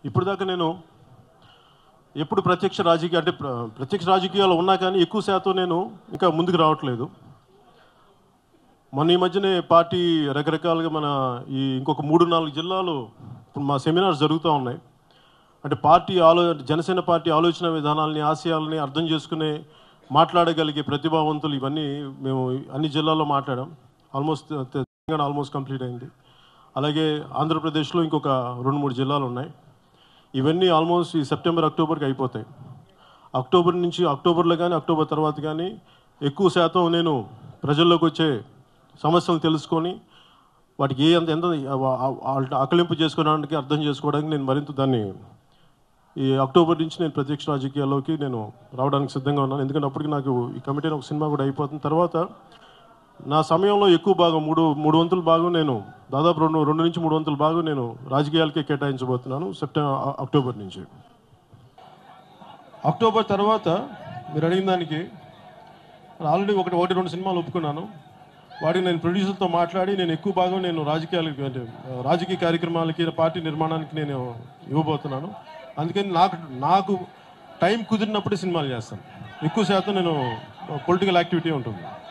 ఇప్పుడు దాకా నేను ఎప్పుడు ప్రత్యక్ష రాజకీయ అంటే ప్ర- ప్రత్యక్ష రాజకీయాలు ఉన్నా కానీ ఎక్కువ శాతం నేను ఇంకా ముందుకు రావట్లేదు మొన్న ఈ మధ్యనే పార్టీ రకరకాలుగా మన ఈ ఇంకొక మూడు నాలుగు జిల్లాలు ఇప్పుడు మా సెమినార్స్ జరుగుతూ ఉన్నాయి అంటే పార్టీ ఆలో జనసేన పార్టీ ఆలోచన విధానాలని ఆశయాలని అర్థం చేసుకునే మాట్లాడగలిగే ప్రతిభావంతులు ఇవన్నీ మేము అన్ని జిల్లాల్లో మాట్లాడాం ఆల్మోస్ట్ తెలంగాణ ఆల్మోస్ట్ కంప్లీట్ అయింది అలాగే ఆంధ్రప్రదేశ్లో ఇంకొక రెండు మూడు జిల్లాలు ఉన్నాయి ఇవన్నీ ఆల్మోస్ట్ ఈ సెప్టెంబర్ అక్టోబర్కి అయిపోతాయి అక్టోబర్ నుంచి అక్టోబర్లో కానీ అక్టోబర్ తర్వాత కానీ ఎక్కువ శాతం నేను ప్రజల్లోకి వచ్చే సమస్యలను తెలుసుకొని వాటికి ఏ ఎంత ఎంత ఆకలింపు చేసుకోవడానికి అర్థం చేసుకోవడానికి నేను మరింత దాన్ని ఈ అక్టోబర్ నుంచి నేను ప్రత్యక్ష రాజకీయాల్లోకి నేను రావడానికి సిద్ధంగా ఉన్నాను ఎందుకంటే అప్పటికి నాకు ఈ కమిటీ ఒక సినిమా కూడా అయిపోతుంది తర్వాత నా సమయంలో ఎక్కువ భాగం మూడు మూడు వంతుల భాగం నేను దాదాపు రెండు రెండు నుంచి మూడు వంతుల భాగం నేను రాజకీయాలకే కేటాయించబోతున్నాను సెప్టెంబర్ అక్టోబర్ నుంచి అక్టోబర్ తర్వాత మీరు అడిగిన దానికి ఆల్రెడీ ఒకటి ఒకటి రెండు సినిమాలు ఒప్పుకున్నాను వాటికి నేను ప్రొడ్యూసర్తో మాట్లాడి నేను ఎక్కువ భాగం నేను రాజకీయాలకి అంటే రాజకీయ కార్యక్రమాలకి పార్టీ నిర్మాణానికి నేను ఇవ్వబోతున్నాను అందుకని నాకు నాకు టైం కుదిరినప్పుడే సినిమాలు చేస్తాను ఎక్కువ శాతం నేను పొలిటికల్ యాక్టివిటీ ఉంటుంది